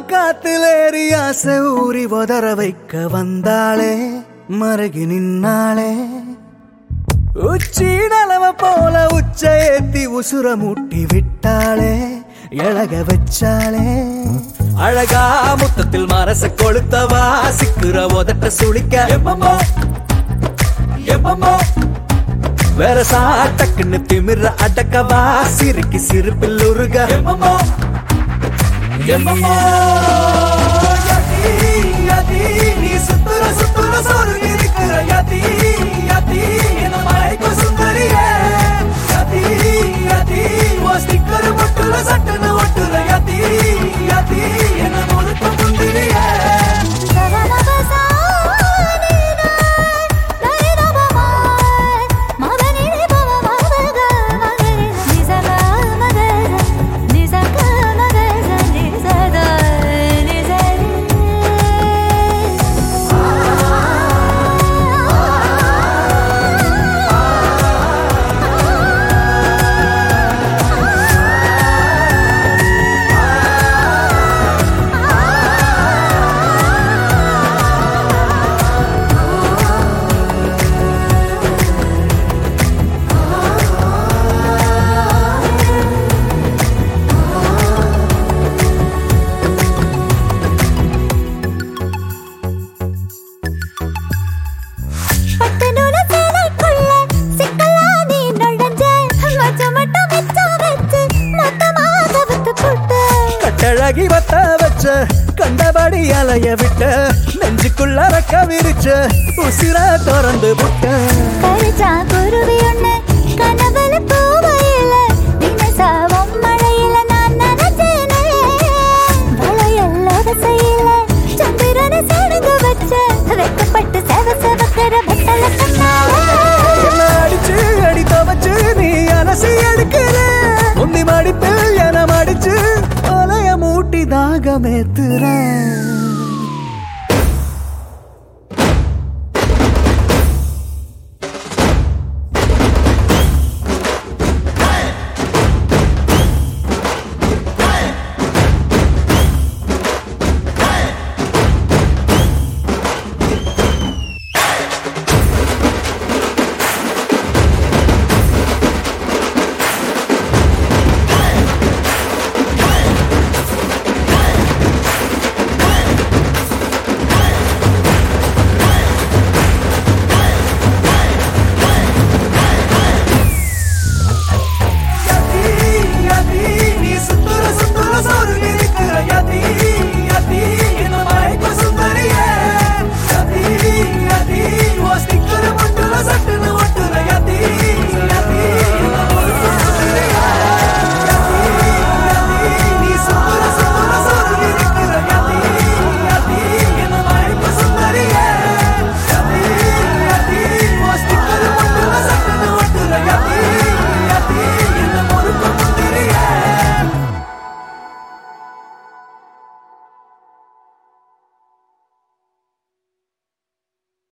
காத்துலேறி ஆசை ஊறி உதற வைக்க வந்தாளே மருகி நின்னாளே உச்சி நலவ போல உச்ச ஏத்தி உசுர மூட்டி விட்டாளே எழக வச்சாளே அழகா முத்தத்தில் மரச கொளுத்தவா சிக்குற உதட்ட சுளிக்க எப்பமோ எப்பமோ வேற சாட்டக்குன்னு திமிர அடக்கவா சிரிக்கி சிரிப்பில் உருக எப்பமோ எப்பமோ யதி, யதி, நீ சுத்துற சுத்துற சொருகி இருக்கிற யதி, யதி, என்ன மயக்கும் சுந்தரியே. யதி, யதி, உன் sticker முட்டுல சட்டுன்னு ஒட்டுற யதி, யதி, என்ன முழுக்க முந்திரியே. கட்டழகி வத்த வச்ச கண்டபடி அலைய விட்ட நெஞ்சுக்குள்ள ரக்க விரிச்ச உசிர திறந்து விட்ட கருச்சா குருவி ஒண்ணு கனவுல பூவ